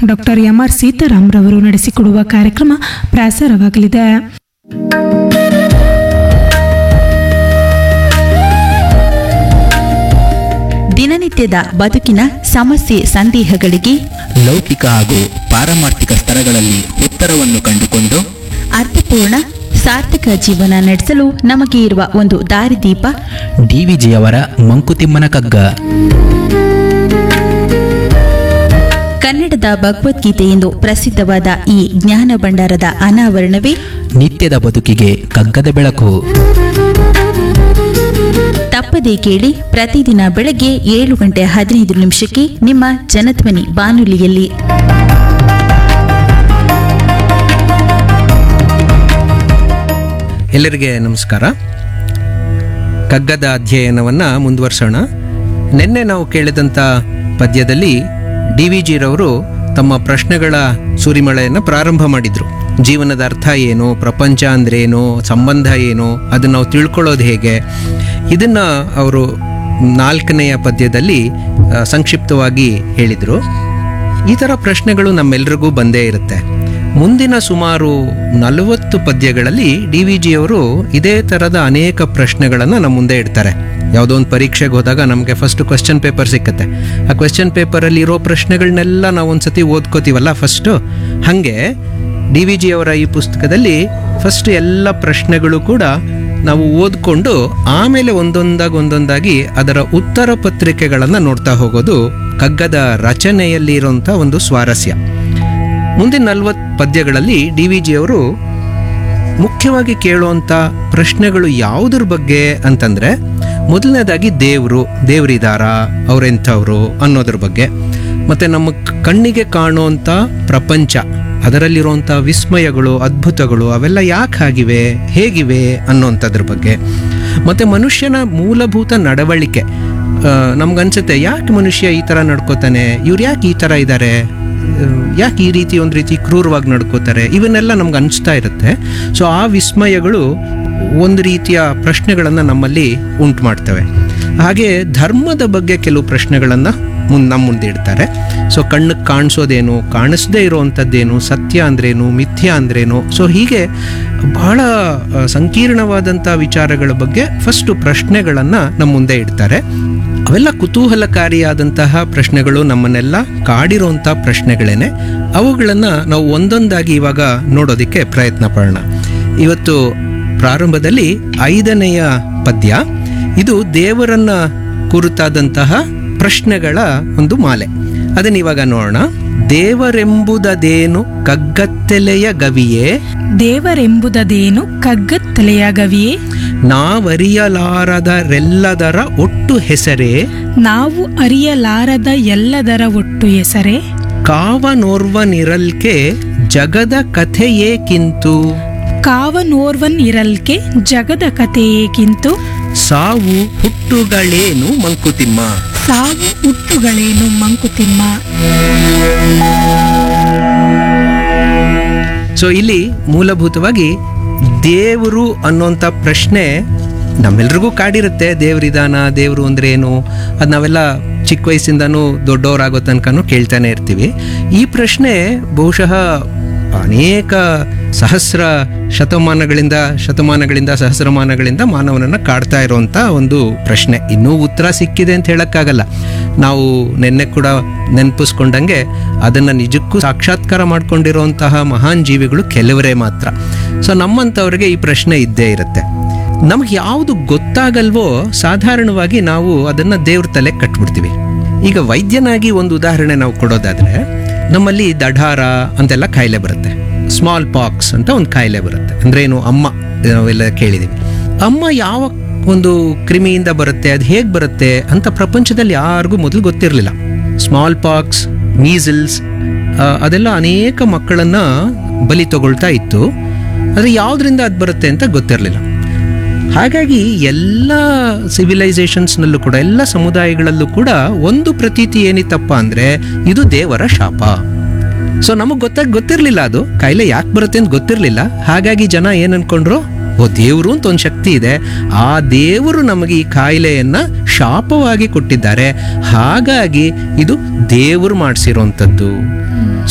doctor M R Sitaram ರವರು ನಡೆಸಿಕೊಡುವ ಕಾರ್ಯಕ್ರಮ ಪ್ರಸಾರವಾಗಲಿದೆ ದಿನನಿತ್ಯದ ಬದುಕಿನ ಸಮಸ್ಯೆ ಸಂದೇಹಗಳಿಗೆ ಲೌಕಿಕ ಹಾಗೂ ಪಾರಮಾರ್ಥಿಕ ಸ್ತರಗಳಲ್ಲಿ ಉತ್ತರವನ್ನು ಕಂಡುಕೊಂಡು ಅರ್ಥಪೂರ್ಣ ಸಾರ್ಥಕ ಜೀವನ ನಡೆಸಲು ನಮಗೆ ಇರುವ ಒಂದು ದಾರಿದೀಪ ಡಿವಿಜಿಯವರ ಮಂಕುತಿಮ್ಮನ ಕಗ್ಗ ಕನ್ನಡದ ಭಗವದ್ಗೀತೆ ಎಂದು ಪ್ರಸಿದ್ಧವಾದ ಈ ಜ್ಞಾನ ಭಂಡಾರದ ಅನಾವರಣವೇ ನಿತ್ಯದ ಬದುಕಿಗೆ ಕಗ್ಗದ ಬೆಳಕು ತಪ್ಪದೇ ಕೇಳಿ ಪ್ರತಿದಿನ ಬೆಳಗ್ಗೆ ಏಳು ಗಂಟೆ ಹದಿನೈದು ನಿಮಿಷಕ್ಕೆ ನಿಮ್ಮ ಜನಧ್ವನಿ ಬಾನುಲಿಯಲ್ಲಿ ಎಲ್ಲರಿಗೆ ನಮಸ್ಕಾರ ಕಗ್ಗದ ಅಧ್ಯಯನವನ್ನು ಮುಂದುವರ್ಸೋಣ ನಿನ್ನೆ ನಾವು ಕೇಳಿದಂಥ ಪದ್ಯದಲ್ಲಿ ಡಿ ವಿ ಜಿರವರು ತಮ್ಮ ಪ್ರಶ್ನೆಗಳ ಸುರಿಮಳೆಯನ್ನು ಪ್ರಾರಂಭ ಮಾಡಿದರು ಜೀವನದ ಅರ್ಥ ಏನು ಪ್ರಪಂಚ ಅಂದ್ರೇನು ಸಂಬಂಧ ಏನು ಅದನ್ನು ನಾವು ತಿಳ್ಕೊಳ್ಳೋದು ಹೇಗೆ ಇದನ್ನು ಅವರು ನಾಲ್ಕನೆಯ ಪದ್ಯದಲ್ಲಿ ಆ, ಸಂಕ್ಷಿಪ್ತವಾಗಿ ಹೇಳಿದರು ಈ ಥರ ಪ್ರಶ್ನೆಗಳು ನಮ್ಮೆಲ್ರಿಗೂ ಬಂದೇ ಇರುತ್ತೆ ಮುಂದಿನ ಸುಮಾರು ನಲವತ್ತು ಪದ್ಯಗಳಲ್ಲಿ ಡಿ ವಿ ಜಿಯವರು ಇದೇ ಥರದ ಅನೇಕ ಪ್ರಶ್ನೆಗಳನ್ನು ನಮ್ಮ ಮುಂದೆ ಇಡ್ತಾರೆ ಯಾವುದೋ ಒಂದು ಪರೀಕ್ಷೆಗೆ ಹೋದಾಗ ನಮಗೆ ಫಸ್ಟ್ ಕ್ವೆಶ್ಚನ್ ಪೇಪರ್ ಸಿಕ್ಕತ್ತೆ ಆ ಕ್ವೆಶ್ಚನ್ ಪೇಪರಲ್ಲಿ ಇರೋ ಪ್ರಶ್ನೆಗಳನ್ನೆಲ್ಲ ನಾವು ಒಂದ್ಸತಿ ಓದ್ಕೋತೀವಲ್ಲ ಫಸ್ಟು ಹಾಗೆ ಡಿ ವಿ ಜಿಯವರ ಈ ಪುಸ್ತಕದಲ್ಲಿ ಫಸ್ಟ್ ಎಲ್ಲ ಪ್ರಶ್ನೆಗಳು ಕೂಡ ನಾವು ಓದ್ಕೊಂಡು ಆಮೇಲೆ ಒಂದೊಂದಾಗಿ ಒಂದೊಂದಾಗಿ ಅದರ ಉತ್ತರ ಪತ್ರಿಕೆಗಳನ್ನು ನೋಡ್ತಾ ಹೋಗೋದು ಕಗ್ಗದ ರಚನೆಯಲ್ಲಿ ಇರುವಂಥ ಒಂದು ಸ್ವಾರಸ್ಯ ಮುಂದಿನ ನಲ್ವತ್ತು ಪದ್ಯಗಳಲ್ಲಿ ಡಿ ವಿ ಜಿಯವರು ಮುಖ್ಯವಾಗಿ ಕೇಳುವಂಥ ಪ್ರಶ್ನೆಗಳು ಯಾವುದ್ರ ಬಗ್ಗೆ ಅಂತಂದರೆ ಮೊದಲನೇದಾಗಿ ದೇವರು ದೇವರಿದಾರ ಅವರೆಂಥವ್ರು ಅನ್ನೋದ್ರ ಬಗ್ಗೆ ಮತ್ತು ನಮ್ಮ ಕ- ಕಣ್ಣಿಗೆ ಕಾಣುವಂಥ ಪ್ರಪಂಚ ಅದರಲ್ಲಿರುವಂಥ ವಿಸ್ಮಯಗಳು ಅದ್ಭುತಗಳು ಅವೆಲ್ಲ ಯಾಕೆ ಆಗಿವೆ ಹೇಗಿವೆ ಅನ್ನೋಂಥದ್ರ ಬಗ್ಗೆ ಮತ್ತು ಮನುಷ್ಯನ ಮೂಲಭೂತ ನಡವಳಿಕೆ ನಮ್ಗನ್ಸುತ್ತೆ ಯಾಕೆ ಮನುಷ್ಯ ಈ ಥರ ನಡ್ಕೋತಾನೆ ಇವ್ರು ಯಾಕೆ ಈ ಥರ ಇದ್ದಾರೆ ಯಾಕೆ ಈ ರೀತಿ ಒಂದು ರೀತಿ ಕ್ರೂರವಾಗಿ ನಡ್ಕೋತಾರೆ ಇವನ್ನೆಲ್ಲ ನಮ್ಗೆ ಅನಿಸ್ತಾ ಇರುತ್ತೆ ಸೊ ಆ ವಿಸ್ಮಯಗಳು ಒಂದು ರೀತಿಯ ಪ್ರಶ್ನೆಗಳನ್ನು ನಮ್ಮಲ್ಲಿ ಉಂಟು ಮಾಡ್ತವೆ ಹಾಗೆ ಧರ್ಮದ ಬಗ್ಗೆ ಕೆಲವು ಪ್ರಶ್ನೆಗಳನ್ನು ಮುನ್ ನಮ್ಮ ಮುಂದೆ ಇಡ್ತಾರೆ ಸೊ ಕಣ್ಣಿಗೆ ಕಾಣಿಸೋದೇನು ಕಾಣಿಸದೇ ಇರೋವಂಥದ್ದೇನು ಸತ್ಯ ಅಂದ್ರೇನು ಮಿಥ್ಯ ಅಂದ್ರೇನು ಸೊ ಹೀಗೆ ಬಹಳ ಆ, ಸಂಕೀರ್ಣವಾದಂಥ ವಿಚಾರಗಳ ಬಗ್ಗೆ ಫಸ್ಟು ಪ್ರಶ್ನೆಗಳನ್ನು ನಮ್ಮ ಮುಂದೆ ಇಡ್ತಾರೆ ಅವೆಲ್ಲ ಕುತೂಹಲಕಾರಿಯಾದಂತಹ ಪ್ರಶ್ನೆಗಳು ನಮ್ಮನ್ನೆಲ್ಲ ಕಾಡಿರುವಂಥ ಪ್ರಶ್ನೆಗಳೇನೆ ಅವುಗಳನ್ನು ನಾವು ಒಂದೊಂದಾಗಿ ಇವಾಗ ನೋಡೋದಕ್ಕೆ ಪ್ರಯತ್ನ ಪಡೋಣ ಇವತ್ತು ಪ್ರಾರಂಭದಲ್ಲಿ ಐದನೆಯ ಪದ್ಯ ಇದು ದೇವರನ್ನ ಕುರಿತಾದಂತಹ ಪ್ರಶ್ನೆಗಳ ಒಂದು ಮಾಲೆ ಅದನ್ನ ಇವಾಗ ನೋಡೋಣ ದೇವರೆಂಬುದದೇನು ಕಗ್ಗತ್ತೆಲೆಯ ಗವಿಯೇ ದೇವರೆಂಬುದದೇನು ಕಗ್ಗತ್ತಲೆಯ ಗವಿಯೇ ನಾವರಿಯಲಾರದರೆಲ್ಲದರ ಒಟ್ಟು ಹೆಸರೇ ನಾವು ಅರಿಯಲಾರದ ಎಲ್ಲದರ ಒಟ್ಟು ಹೆಸರೇ ಕಾವನೋರ್ವನಿರಲ್ಕೆ ಜಗದ ಕಥೆಯೇಕಿಂತು ಕಾವನೋರ್ವನ್ ಇರಲ್ಕೆ ಜಗದ ಕಥೆಯೇಕಿಂತು ಸಾವು ಹುಟ್ಟುಗಳೇನು ಮಂಕುತಿಮ್ಮ ಸಾವು ಹುಟ್ಟುಗಳೇನು ಮಂಕುತಿಮ್ಮ ಸೊ ಇಲ್ಲಿ ಮೂಲಭೂತವಾಗಿ ದೇವರು ಅನ್ನೋಂಥ ಪ್ರಶ್ನೆ ನಮ್ಮೆಲ್ರಿಗೂ ಕಾಡಿರುತ್ತೆ ದೇವರಿದಾನ ದೇವರು ಅಂದ್ರೆ ಏನು ಅದು ನಾವೆಲ್ಲ ಚಿಕ್ಕ ವಯಸ್ಸಿಂದನೂ ದೊಡ್ಡವರಾಗೋ ತನಕನೂ ಕೇಳ್ತಾನೆ ಇರ್ತೀವಿ ಈ ಪ್ರಶ್ನೆ ಬಹುಶಃ ಅನೇಕ ಸಹಸ್ರ ಶತಮಾನಗಳಿಂದ ಶತಮಾನಗಳಿಂದ ಸಹಸ್ರಮಾನಗಳಿಂದ ಮಾನವನನ್ನು ಕಾಡ್ತಾ ಇರುವಂಥ ಒಂದು ಪ್ರಶ್ನೆ ಇನ್ನೂ ಉತ್ತರ ಸಿಕ್ಕಿದೆ ಅಂತ ಹೇಳೋಕ್ಕಾಗಲ್ಲ ನಾವು ನಿನ್ನೆ ಕೂಡ ನೆನಪಿಸ್ಕೊಂಡಂಗೆ ಅದನ್ನು ನಿಜಕ್ಕೂ ಸಾಕ್ಷಾತ್ಕಾರ ಮಾಡ್ಕೊಂಡಿರುವಂತಹ ಮಹಾನ್ ಜೀವಿಗಳು ಕೆಲವರೇ ಮಾತ್ರ ಸೊ ನಮ್ಮಂಥವ್ರಿಗೆ ಈ ಪ್ರಶ್ನೆ ಇದ್ದೇ ಇರುತ್ತೆ ನಮ್ಗೆ ಯಾವುದು ಗೊತ್ತಾಗಲ್ವೋ ಸಾಧಾರಣವಾಗಿ ನಾವು ಅದನ್ನು ದೇವ್ರ ತಲೆ ಕಟ್ಬಿಡ್ತೀವಿ ಈಗ ವೈದ್ಯನಾಗಿ ಒಂದು ಉದಾಹರಣೆ ನಾವು ಕೊಡೋದಾದ್ರೆ ನಮ್ಮಲ್ಲಿ ದಢಾರ ಅಂತೆಲ್ಲ ಕಾಯಿಲೆ ಬರುತ್ತೆ ಸ್ಮಾಲ್ ಪಾಕ್ಸ್ ಅಂತ ಒಂದು ಕಾಯಿಲೆ ಬರುತ್ತೆ ಅಂದ್ರೆ ಏನು ಅಮ್ಮ ನಾವೆಲ್ಲ ಕೇಳಿದೀವಿ ಅಮ್ಮ ಯಾವ ಒಂದು ಕ್ರಿಮಿಯಿಂದ ಬರುತ್ತೆ ಅದು ಹೇಗೆ ಬರುತ್ತೆ ಅಂತ ಪ್ರಪಂಚದಲ್ಲಿ ಯಾರಿಗೂ ಮೊದಲು ಗೊತ್ತಿರಲಿಲ್ಲ ಸ್ಮಾಲ್ ಪಾಕ್ಸ್ ಮೀಸಲ್ಸ್ ಅದೆಲ್ಲ ಅನೇಕ ಮಕ್ಕಳನ್ನ ಬಲಿ ತಗೊಳ್ತಾ ಇತ್ತು ಆದರೆ ಯಾವುದರಿಂದ ಅದು ಬರುತ್ತೆ ಅಂತ ಗೊತ್ತಿರಲಿಲ್ಲ ಹಾಗಾಗಿ ಎಲ್ಲ ಸಿವಿಲೈಸೇಷನ್ಸ್ನಲ್ಲೂ ಕೂಡ ಎಲ್ಲ ಸಮುದಾಯಗಳಲ್ಲೂ ಕೂಡ ಒಂದು ಪ್ರತೀತಿ ಏನಿತ್ತಪ್ಪ ಅಂದರೆ ಇದು ದೇವರ ಶಾಪ ಸೊ ನಮಗೆ ಗೊತ್ತಾಗ ಗೊತ್ತಿರಲಿಲ್ಲ ಅದು ಕಾಯಿಲೆ ಯಾಕೆ ಬರುತ್ತೆ ಅಂತ ಗೊತ್ತಿರಲಿಲ್ಲ ಹಾಗಾಗಿ ಜನ ಏನು ಅನ್ಕೊಂಡ್ರು ಓ ದೇವರು ಅಂತ ಒಂದು ಶಕ್ತಿ ಇದೆ ಆ ದೇವರು ನಮಗೆ ಈ ಕಾಯಿಲೆಯನ್ನ ಶಾಪವಾಗಿ ಕೊಟ್ಟಿದ್ದಾರೆ ಹಾಗಾಗಿ ಇದು ದೇವರು ಮಾಡಿಸಿರೋಂಥದ್ದು